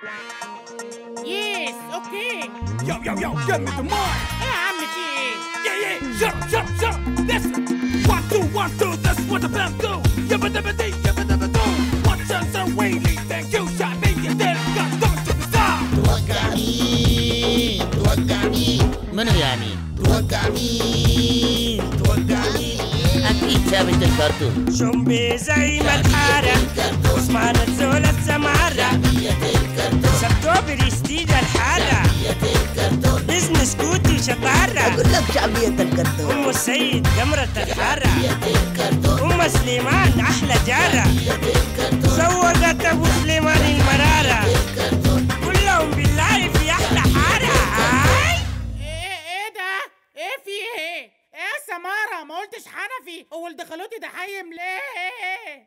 يس اوكي Yo, yo, yo, give me the mic. ايه يا عم في ايه Yeah, yeah, shut up, shut up, shut up. Listen. One, two, one, two, that's what the band do. Yabba dabba dee, yabba dabba do. One chance and wheelie, thank you, shot me, you did it, got done to the side. توقع مين توقع مين منو يعني؟ توقع مين توقع مين أكيد ثابت الكرتون شمبي زي ما الحارة عثمان الزول السمارة سبتو برستيج الحارة بزنس كوتي شطارة اقول لك شعبية الكرتون أم السيد قمرة الحارة أم سليمان أحلى جارة زوجت أبو سليمان المرارة كلهم بالله في أحلى حارة آي. ايه ايه ده ايه في ايه ايه يا سمارة ما قلتش حنفي هو اللي دخلوتي ده حيم ليه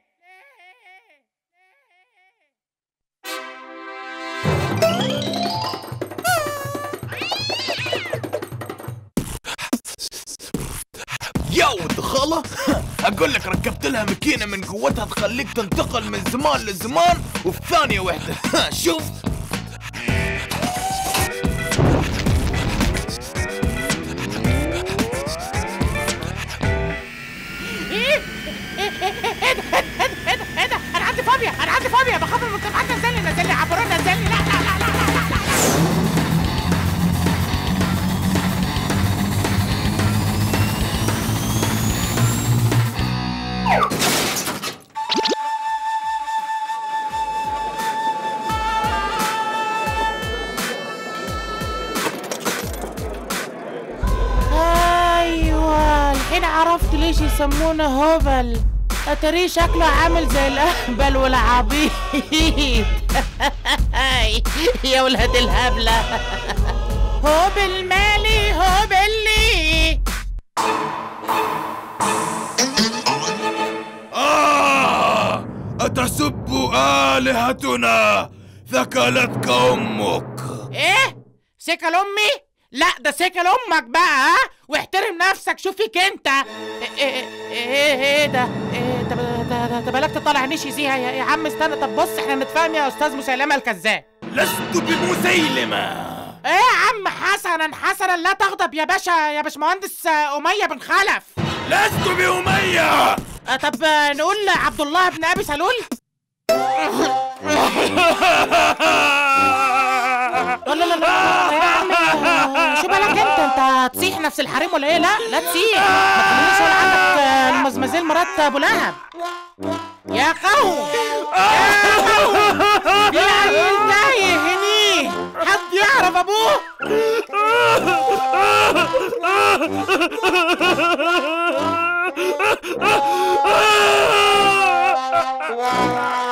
يو الضخالة أقول لك ركبت لها ماكينة من قوتها تخليك تنتقل من زمان لزمان وفي ثانية واحدة شوف ايه ايه ايه ايه ده ايه ده ايه ده ايه ده انا عندي فوبيا انا عندي فوبيا بخاف من المرتفعات نزلني نزلني عبروني نزلني لا لا لا لا لا لا لا ايوه الحين عرفت ليش يسمونه هوبل اتريه شكله عامل زي الاهبل والعبيط يا ولاد الهبله هوبل مالي هوبل لي آه أتسب آلهتنا ثكلتك أمك ايه سكل امي لا ده سكل امك بقى ها واحترم نفسك شوف فيك انت ايه ايه ايه, إيه ده ايه ده ده- ده- ده بالك تطلع نشي زيها يا, يا عم استنى طب بص احنا نتفاهم يا استاذ مسيلمه الكذاب لست بمسيلمة ايه يا عم حسنا حسنا لا تغضب يا باشا يا باشمهندس آه، اميه بن خلف لست بأمية آه، طب آه، نقول عبد الله بن ابي سلول لا لا لا لا يا عم آه، شو بالك انت انت هتصيح نفس الحريم ولا ايه لا لا تصيح ما تخلينيش ولا عندك آه، المزمزيل مرات ابو لهب يا قوم يا قوم في عيل تايه هني حد يعرف ابوه آه